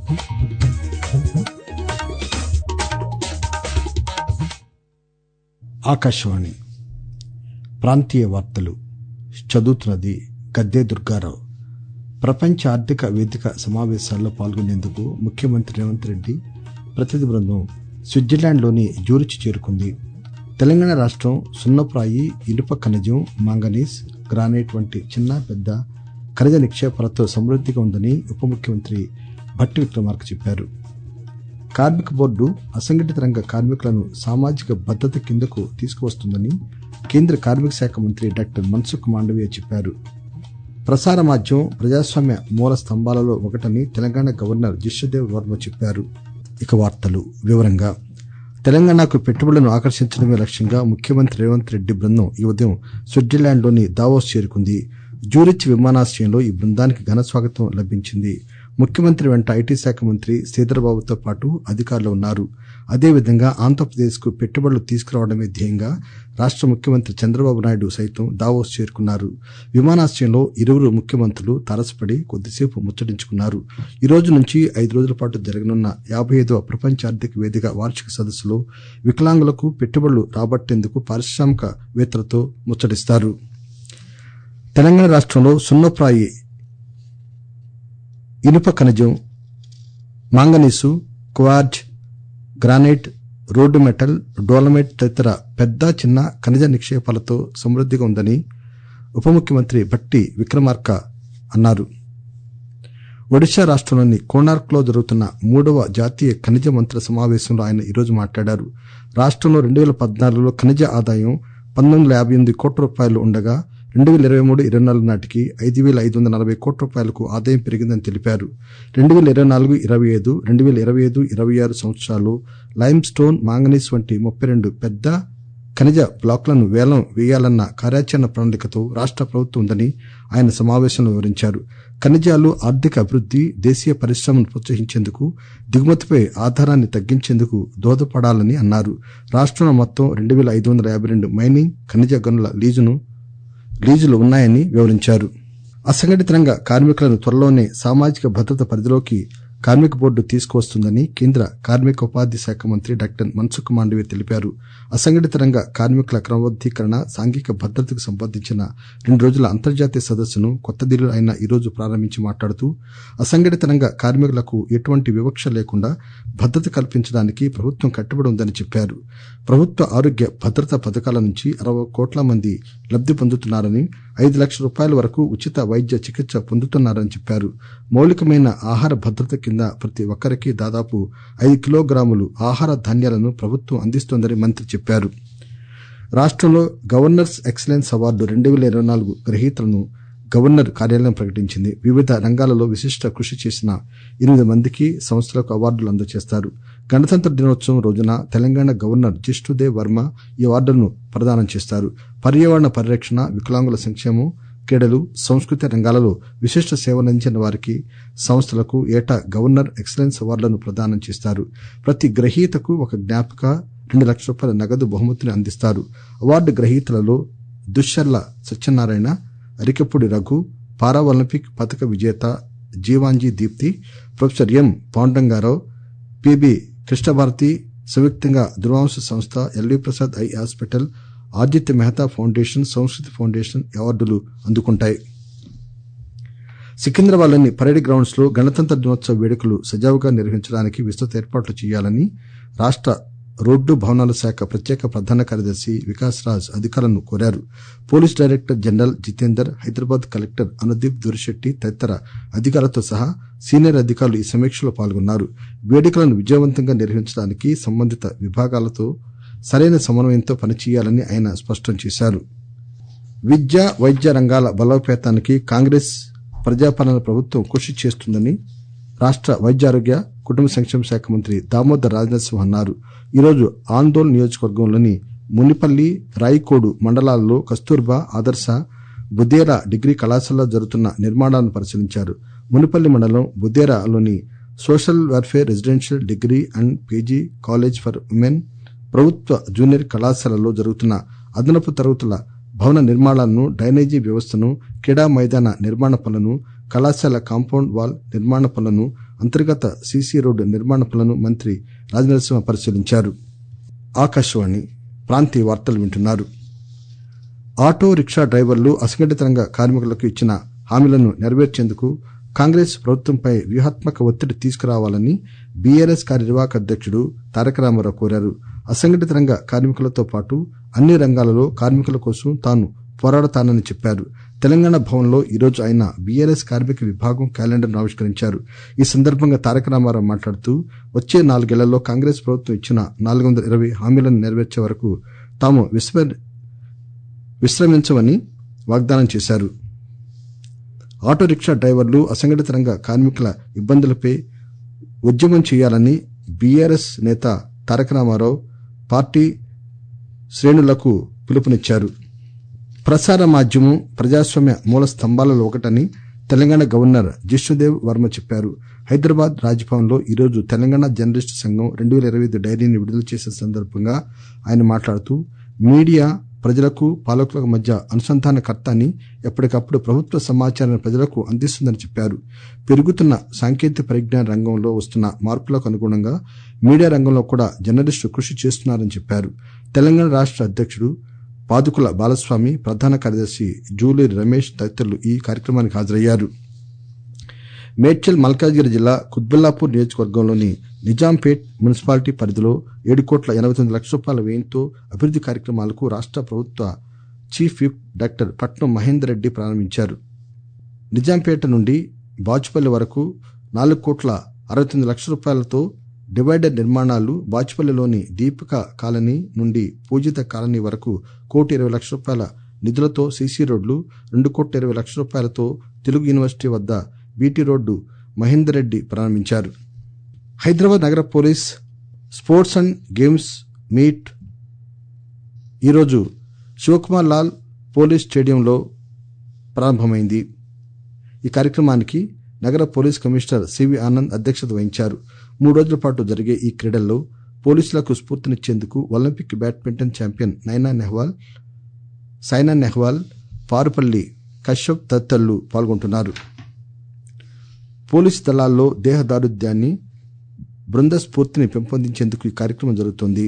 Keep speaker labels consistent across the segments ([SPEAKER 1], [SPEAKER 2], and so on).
[SPEAKER 1] ఆకాశవాణి ప్రాంతీయ వార్తలు చదువుతున్నది గద్దే దుర్గారావు ప్రపంచ ఆర్థిక వేదిక సమావేశాల్లో పాల్గొనేందుకు ముఖ్యమంత్రి రేవంత్ రెడ్డి ప్రతినిధి బృందం స్విట్జర్లాండ్లోని జ్యూరిచ్ చేరుకుంది తెలంగాణ రాష్ట్రం సున్నప్రాయి ఇనుప ఖనిజం మాంగనీస్ గ్రానైట్ వంటి చిన్న పెద్ద ఖనిజ నిక్షేపాలతో సమృద్దిగా ఉందని ఉప ముఖ్యమంత్రి భట్టి విక్రమార్క చెప్పారు కార్మిక బోర్డు అసంఘటిత రంగ కార్మికులను సామాజిక భద్రత కిందకు తీసుకువస్తుందని కేంద్ర కార్మిక శాఖ మంత్రి డాక్టర్ మన్సుఖ్ మాండవీయ చెప్పారు ప్రసార మాధ్యమం ప్రజాస్వామ్య మూల స్తంభాలలో ఒకటని తెలంగాణ గవర్నర్ జిష్ణుదేవ్ వర్మ చెప్పారు ఇక వార్తలు వివరంగా తెలంగాణకు పెట్టుబడులను ఆకర్షించడమే లక్ష్యంగా ముఖ్యమంత్రి రేవంత్ రెడ్డి బృందం ఈ ఉదయం స్విట్జర్లాండ్లోని దావోస్ చేరుకుంది జ్యూరిచ్ విమానాశ్రయంలో ఈ బృందానికి ఘన స్వాగతం లభించింది ముఖ్యమంత్రి వెంట ఐటీ శాఖ మంత్రి శ్రీధర్బాబుతో పాటు అధికారులు ఉన్నారు అదేవిధంగా ఆంధ్రప్రదేశ్ కు పెట్టుబడులు తీసుకురావడమే ధ్యేయంగా రాష్ట ముఖ్యమంత్రి చంద్రబాబు నాయుడు సైతం దావోస్ చేరుకున్నారు విమానాశ్రయంలో ఇరువురు ముఖ్యమంత్రులు తారసపడి కొద్దిసేపు ముచ్చటించుకున్నారు ఈ రోజు నుంచి ఐదు రోజుల పాటు జరగనున్న యాభై ఐదవ ప్రపంచ ఆర్థిక వేదిక వార్షిక సదస్సులో వికలాంగులకు పెట్టుబడులు రాబట్టేందుకు పారిశ్రామికవేత్తలతో ముచ్చటిస్తారు తెలంగాణ రాష్టంలో సున్నప్రాయి ఇనుప ఖనిజం manganese quartz granite road metal dolomite తదితర పెద్ద చిన్న ఖనిజ నిక్షేపాలతో సమృద్దిగా ఉందని ఉప ముఖ్యమంత్రి భట్టి విక్రమార్క అన్నారు ఒడిశా రాష్టంలోని కోణార్క్ లో జరుగుతున్న మూడవ జాతీయ ఖనిజ మంత్రుల సమావేశంలో ఆయన ఈరోజు మాట్లాడారు రాష్టంలో రెండు పేల పద్నాలుగులో ఖనిజ ఆదాయం పంతొమ్మిది వందల యాభై ఎనిమిది కోట్ల రూపాయలు ఉండగా రెండు పేల ఇరవై మూడు ఇరవై నాలుగు నాటికి ఐదు పేల ఐదు వందల నలభై కోట్ల రూపాయలకు ఆదాయం పెరిగిందని తెలిపారు రెండు పేల ఇరవై నాలుగు ఇరవై ఐదు రెండు పేల ఇరవై ఐదు ఇరవై ఆరు సంవత్సరాల్లో లైమ్ స్టోన్ మాంగనీస్ వంటి ముప్పై రెండు పెద్ద ఖనిజ బ్లాకులను వేలం వేయాలన్న కార్యాచరణ ప్రణాళికతో రాష్ట ప్రభుత్వం ఉందని ఆయన సమావేశంలో వివరించారు ఖనిజాలు ఆర్థిక అభివృద్ది దేశీయ పరిశ్రమను ప్రోత్సహించేందుకు దిగుమతిపై ఆధారాన్ని తగ్గించేందుకు దోహదపడాలని అన్నారు రాష్టంలో మొత్తం రెండు పేల ఐదు వందల యాభై రెండు మైనింగ్ ఖనిజ గనుల లీజును లీజులు ఉన్నాయని వివరించారు అసంఘటిత రంగ కార్మికులను త్వరలోనే సామాజిక భద్రత పరిధిలోకి కార్మిక బోర్డు తీసుకువస్తుందని కేంద్ర కార్మిక ఉపాధి శాఖ మంత్రి డాక్టర్ మన్సుఖ్ మాండవీయ తెలిపారు అసంఘటిత రంగ కార్మికుల క్రమబద్దీకరణ సాంఘిక భద్రతకు సంబంధించిన రెండు రోజుల అంతర్జాతీయ సదస్సును కొత్తదిల్లీలో ఆయన ఈరోజు ప్రారంభించి మాట్లాడుతూ అసంఘటిత రంగ కార్మికులకు ఎటువంటి వివక్ష లేకుండా భద్రత కల్పించడానికి ప్రభుత్వం కట్టుబడి ఉందని చెప్పారు ప్రభుత్వ ఆరోగ్య భద్రతా పథకాల నుంచి అరవై కోట్ల మంది లబ్ది పొందుతున్నారని ఐదు లక్షల రూపాయల వరకు ఉచిత వైద్య చికిత్స పొందుతున్నారని చెప్పారు మౌలికమైన ఆహార భద్రత కింద ప్రతి ఒక్కరికి దాదాపు ఐదు కిలోగ్రాములు ఆహార ధాన్యాలను ప్రభుత్వం అందిస్తోందని మంత్రి చెప్పారు రాష్టంలో గవర్నర్స్ ఎక్సలెన్స్ అవార్డు రెండు పేల ఇరవై నాలుగు గ్రహీతలను గవర్నర్ కార్యాలయం ప్రకటించింది వివిధ రంగాలలో విశిష్ట కృషి చేసిన ఎనిమిది మందికి సంస్థలకు అవార్డులు అందజేస్తారు గణతంత్ర దినోత్సవం రోజున తెలంగాణ గవర్నర్ జిష్ణుదేవ్ వర్మ ఈ అవార్డులను ప్రదానం చేస్తారు పర్యావరణ పరిరక్షణ వికలాంగుల సంక్షేమం క్రీడలు సంస్కృతి రంగాలలో విశిష్ట సేవలందించిన వారికి సంస్థలకు ఏటా గవర్నర్ ఎక్సలెన్స్ అవార్డులను ప్రదానం చేస్తారు ప్రతి గ్రహీతకు ఒక జ్ఞాపిక రెండు లక్షల రూపాయల నగదు బహుమతిని అందిస్తారు అవార్డు గ్రహీతలలో దుశ్శర్ల సత్యనారాయణ అరికెప్పుడు రఘు పారా ఒలింపిక్ పథక విజేత Jeevanji Deepti professor M Pandurangarao PB Krishnabharathi సంయుక్తంగా ధృవాంశ సంస్థ LV Prasad eye hospital Aditya Mehta foundation Sanskriti foundation అవార్డులు అందుకుంటాయి సికింద్రాబాద్లోని పరేడ్ గ్రౌండ్స్ లో గణతంత్ర దినోత్సవ వేడుకలు సజావుగా నిర్వహించడానికి విస్తృత ఏర్పాట్లు చేయాలని రాష్ట రోడ్డు భవనాల శాఖ ప్రత్యేక ప్రధాన కార్యదర్శి వికాస్ రాజ్ అధికారులను కోరారు police director general Jitender Hyderabad collector Anudeep Durishetty తదితర అధికారులతో సహా సీనియర్ అధికారులు ఈ సమీక్షలో పాల్గొన్నారు వేడుకలను విజయవంతంగా నిర్వహించడానికి సంబంధిత విభాగాలతో సరైన సమన్వయంతో పనిచేయాలని ఆయన స్పష్టం చేశారు విద్య వైద్య రంగాల బలోపేతానికి కాంగ్రెస్ ప్రజాపాలన ప్రభుత్వం కృషి చేస్తుందని రాష్ట వైద్యారోగ్య కుటుంబ సంక్షేమ శాఖ మంత్రి దామోదర్ రాజనరసింహ అన్నారు ఈరోజు ఆందోళన్ నియోజకవర్గంలోని మునిపల్లి రాయికోడు మండలాల్లో కస్తూర్బా ఆదర్శ బుదేరా డిగ్రీ కళాశాలలో జరుగుతున్న నిర్మాణాలను పరిశీలించారు మునిపల్లి మండలం బుదేరాలోని social welfare residential degree and PG college for women ప్రభుత్వ జూనియర్ కళాశాలలో జరుగుతున్న అదనపు తరగతుల భవన నిర్మాణాలను డ్రైనేజీ వ్యవస్థను క్రీడా మైదాన నిర్మాణ పనులను కళాశాల కాంపౌండ్ వాల్ నిర్మాణ పనులను అంతర్గత సీసీ రోడ్డు నిర్మాణ పనులను మంత్రి రాజనరసింహ పరిశీలించారు ఆకాశవాణి ప్రాంతీయ వార్తలు వింటున్నారు ఆటో రిక్షా డ్రైవర్లు అసంఘటిత రంగ కార్మికులకు ఇచ్చిన హామీలను నెరవేర్చేందుకు కాంగ్రెస్ ప్రభుత్వంపై వ్యూహాత్మక ఒత్తిడి తీసుకురావాలని బీఆర్ఎస్ కార్యనిర్వాహక అధ్యక్షుడు తారక రామారావు కోరారు అసంఘటిత రంగ కార్మికులతో పాటు అన్ని రంగాలలో కార్మికుల కోసం తాను పోరాడతానని చెప్పారు తెలంగాణ భవన్లో ఈరోజు ఆయన బీఆర్ఎస్ కార్మిక విభాగం క్యాలెండర్ను ఆవిష్కరించారు ఈ సందర్భంగా తారక రామారావు మాట్లాడుతూ వచ్చే నాలుగేళ్లలో కాంగ్రెస్ ప్రభుత్వం ఇచ్చిన నాలుగు వందల ఇరవై హామీలను నెరవేర్చే వరకు తాము విశ్రమించమని వాగ్దానం చేశారు ఆటో రిక్షా డ్రైవర్లు అసంఘటిత రంగ కార్మికుల ఇబ్బందులపై ఉద్యమం చేయాలని బీఆర్ఎస్ నేత తారక రామారావు పార్టీ శ్రేణులకు పిలుపునిచ్చారు ప్రసార మాధ్యమం ప్రజాస్వామ్య మూల స్తంభాలలో ఒకటని తెలంగాణ గవర్నర్ జిష్ణుదేవ్ వర్మ చెప్పారు హైదరాబాద్ రాజ్భవన్ లో ఈరోజు తెలంగాణ జర్నలిస్టు సంఘం రెండు పేల ఇరవై ఐదు డైరీని విడుదల చేసిన సందర్భంగా ఆయన మాట్లాడుతూ మీడియా ప్రజలకు పాలకులకు మధ్య అనుసంధానకర్త అని ఎప్పటికప్పుడు ప్రభుత్వ సమాచారాన్ని ప్రజలకు అందిస్తుందని చెప్పారు పెరుగుతున్న సాంకేతిక పరిజ్ఞాన రంగంలో వస్తున్న మార్పులకు అనుగుణంగా మీడియా రంగంలో కూడా జర్నలిస్టులు కృషి చేస్తున్నారని చెప్పారు తెలంగాణ రాష్ట అధ్యక్షుడు పాదుకుల బాలస్వామి ప్రధాన కార్యదర్శి జూలూరి రమేష్ తదితరులు ఈ కార్యక్రమానికి హాజరయ్యారు మేడ్చల్ మల్కాజ్గిరి జిల్లా కుత్బుల్లాపూర్ నియోజకవర్గంలోని నిజాంపేట్ మున్సిపాలిటీ పరిధిలో ఏడు కోట్ల ఎనబై తొమ్మిది లక్షల రూపాయల వ్యయంతో అభివృద్ది కార్యక్రమాలకు రాష్ట ప్రభుత్వ చీఫ్ విప్ డాక్టర్ పట్నం మహేందర్ రెడ్డి ప్రారంభించారు నిజాంపేట నుండి బాచుపల్లి వరకు నాలుగు కోట్ల అరవై తొమ్మిది లక్షల రూపాయలతో డివైడర్ నిర్మాణాలు బాచుపల్లిలోని దీపిక కాలనీ నుండి పూజిత కాలనీ వరకు కోటి ఇరవై లక్షల రూపాయల నిధులతో సీసీ రోడ్లు రెండు కోట్ల ఇరవై లక్షల రూపాయలతో తెలుగు యూనివర్సిటీ వద్ద బీటీ రోడ్డు మహేందర్ రెడ్డి ప్రారంభించారు హైదరాబాద్ నగర police sports and games meet ఈరోజు శివకుమార్ లాల్ పోలీస్ స్టేడియంలో ప్రారంభమైంది ఈ కార్యక్రమానికి నగర పోలీస్ కమిషనర్ సివి ఆనంద్ అధ్యక్షత వహించారు మూడు రోజుల పాటు జరిగే ఈ క్రీడల్లో పోలీసులకు స్ఫూర్తినిచ్చేందుకు ఒలింపిక్ బ్యాడ్మింటన్ ఛాంపియన్ నైనా నెహ్వాల్ సైనా నెహ్వాల్ పారుపల్లి కశ్యప్ తదితరులు పాల్గొంటున్నారు పోలీసు దళాల్లో దేహదారుఢ్యాన్ని బృంద స్ఫూర్తిని పెంపొందించేందుకు ఈ కార్యక్రమం జరుగుతోంది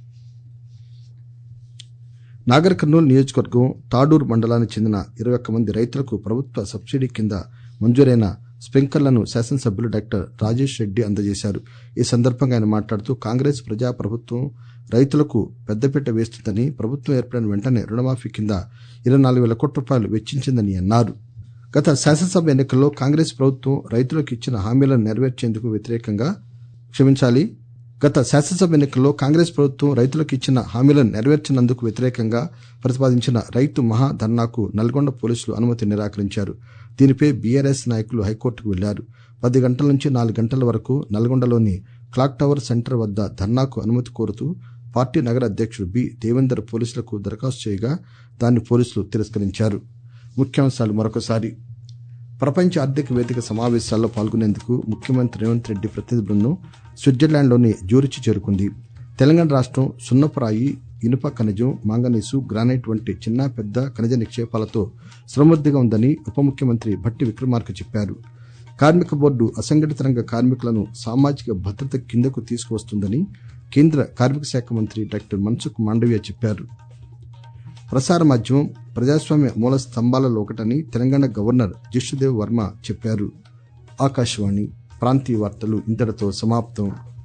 [SPEAKER 1] నాగర్ కర్నూలు నియోజకవర్గం తాడూరు మండలానికి చెందిన ఇరవై ఒక్క మంది రైతులకు ప్రభుత్వ సబ్సిడీ కింద మంజూరైన స్ప్రింక్లర్లను శాసనసభ్యులు డాక్టర్ రాజేష్ రెడ్డి అందజేశారు ఈ సందర్భంగా ఆయన మాట్లాడుతూ కాంగ్రెస్ ప్రజా ప్రభుత్వం రైతులకు పెద్దపీట వేస్తుందని ప్రభుత్వం ఏర్పడిన వెంటనే రుణమాఫీ కింద ఇరవై నాలుగు వేల కోట్ల రూపాయలు వెచ్చించిందని అన్నారు గత శాసనసభ ఎన్నికల్లో కాంగ్రెస్ ప్రభుత్వం రైతులకు ఇచ్చిన హామీలను నెరవేర్చేందుకు వ్యతిరేకంగా క్షమించాలి గత శాసనసభ ఎన్నికల్లో కాంగ్రెస్ ప్రభుత్వం రైతులకు ఇచ్చిన హామీలను నెరవేర్చినందుకు వ్యతిరేకంగా ప్రతిపాదించిన రైతు మహా ధర్నాకు నల్గొండ పోలీసులు అనుమతి నిరాకరించారు దీనిపై బీఆర్ఎస్ నాయకులు హైకోర్టుకు వెళ్లారు పది గంటల నుంచి నాలుగు గంటల వరకు నల్గొండలోని క్లాక్ టవర్ సెంటర్ వద్ద ధర్నాకు అనుమతి కోరుతూ పార్టీ నగర అధ్యక్షుడు బి దేవేందర్ పోలీసులకు దరఖాస్తు చేయగా దాన్ని పోలీసులు తిరస్కరించారు ముఖ్యాంశాలు మరొకసారి ప్రపంచ ఆర్థిక వేదిక సమావేశాల్లో పాల్గొనేందుకు ముఖ్యమంత్రి రేవంత్ రెడ్డి ప్రతినిధి బృందం స్విట్జర్లాండ్లోని జ్యూరిచ్ చేరుకుంది తెలంగాణ రాష్టం సున్నపురాయి ఇనుప ఖనిజం మాంగనీసు గ్రానైట్ వంటి చిన్న పెద్ద ఖనిజ నిక్షేపాలతో సమృద్దిగా ఉందని ఉప ముఖ్యమంత్రి భట్టి విక్రమార్క చెప్పారు కార్మిక బోర్డు అసంఘటిత రంగ కార్మికులను సామాజిక భద్రత కిందకు తీసుకువస్తుందని కేంద్ర కార్మిక శాఖ మంత్రి డాక్టర్ మన్సుఖ్ మాండవ్య చెప్పారు ప్రసార మాధ్యమం ప్రజాస్వామ్య మూల స్తంభాలలో ఒకటని తెలంగాణ గవర్నర్ జిష్ణుదేవ్ వర్మ చెప్పారు ఆకాశవాణి ప్రాంతీయ వార్తలు ఇంతటితో సమాప్తం